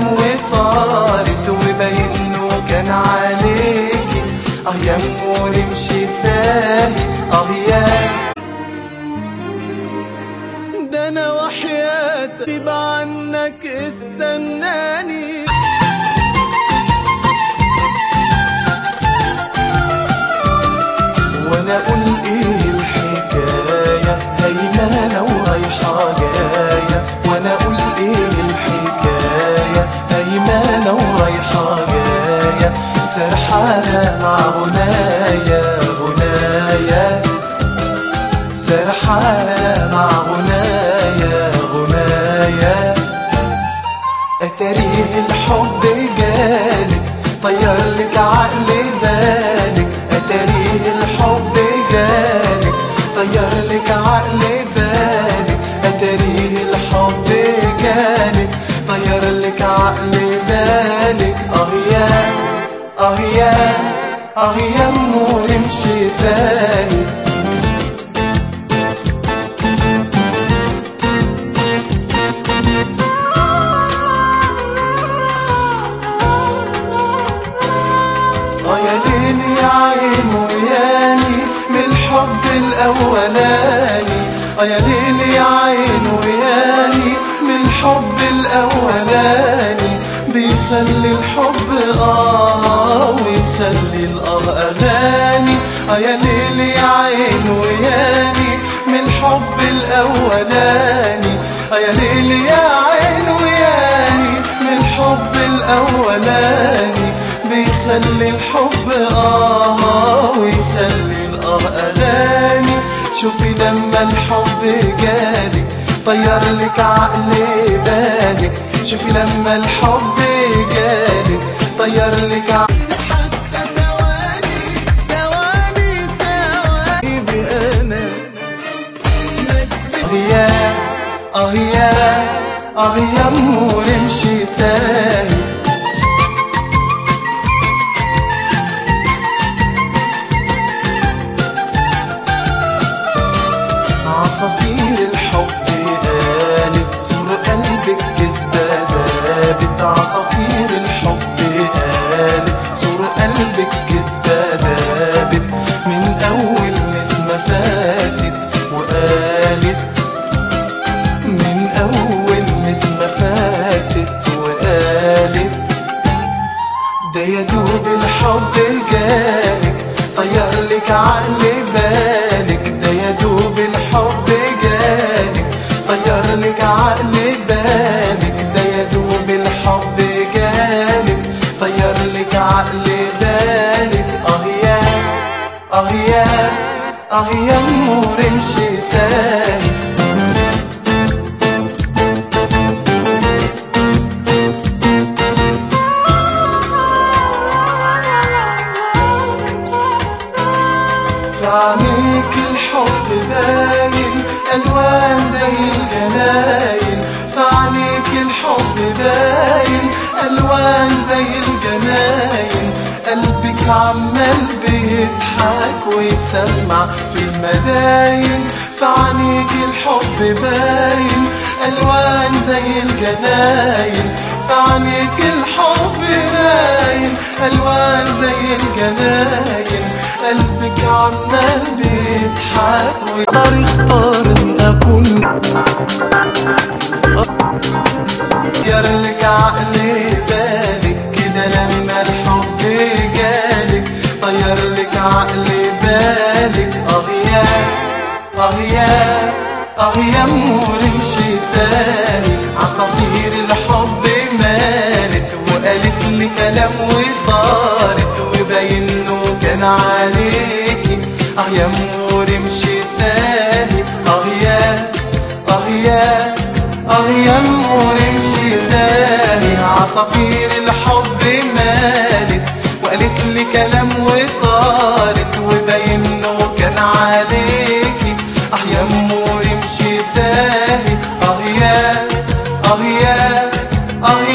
كلام وطارت وبينه كان عليكي اه يا امور امشي ساهي اه يا ده انا وحياتك غيب عنك استناني وانا اقول ايه الحكاية هيمانة ورايحة جاية وانا اقول ايه الحكاية هيمانة ورايحة جاية سرحانة مع غنايا غنايا سرحانة مع غنايا غنايا اتاريه الحب جالك طير لك عقل بالك اتاريه الحب جالك طير لك عقل بالك اتاريه الحب جالك طير لك عقل بالك اه يا اه يا اه يا امور امشي ساهي اه يا ليل يا عين وياني من الحب الاولاني اه يا ليل يا عين وياني من الحب الاولاني بيخلي الحب اه ويخلي الاه اغاني اه يا ليل يا عين وياني من الحب الاولاني اه يا ليل يا عين وياني من الحب الاولاني بيخلي الحب آه ويخلي الآه أغاني شوفي لما الحب جالك طير لك عقل بالك شوفي لما الحب جالك طير لك عقل حتى ثواني ثواني ثواني بأنا ما تسيب آه يا آه يا آه يا أمور امشي ساهي عصافير الحب قالت سور قلبك كذبة دابت عصافير الحب قالت سور قلبك كذبة دابت من أول نسمة فاتت وقالت من أول نسمة فاتت وقالت ده يا دوب الحب جالك طير لك عقل بالك ده يا دوب الحب جالك طير لك عقل بالك ده يا دوب الحب جالك طير لك عقل بالك اه يا اه يا اه يا امور امشي ساهي في عينيك الحب باين الوان زي الجناين في عينيك الحب باين الوان زي الجناين قلبك عمال بيضحك ويسمع في المداين في عينيك الحب باين الوان زي الجناين في عينيك الحب باين الوان زي الجناين قلبك عمال بيضحك ويقدر يختارني اكون غير لك عقلي بالك كده لما الحب جالك طير لك عقلي بالك اه يا اه يا اه يا امور امشي سالي عصافير الحب مالت وقالت لي كلام وطارت وباين له كان عليكي اه يا امور امشي سالي اه يا اه يا اه يا امور امشي سالي عصافير الحب مالت وقالت لي كلام وطارت وباين له كان عليكي اه يا امور امشي سالي اه يا اه يا اه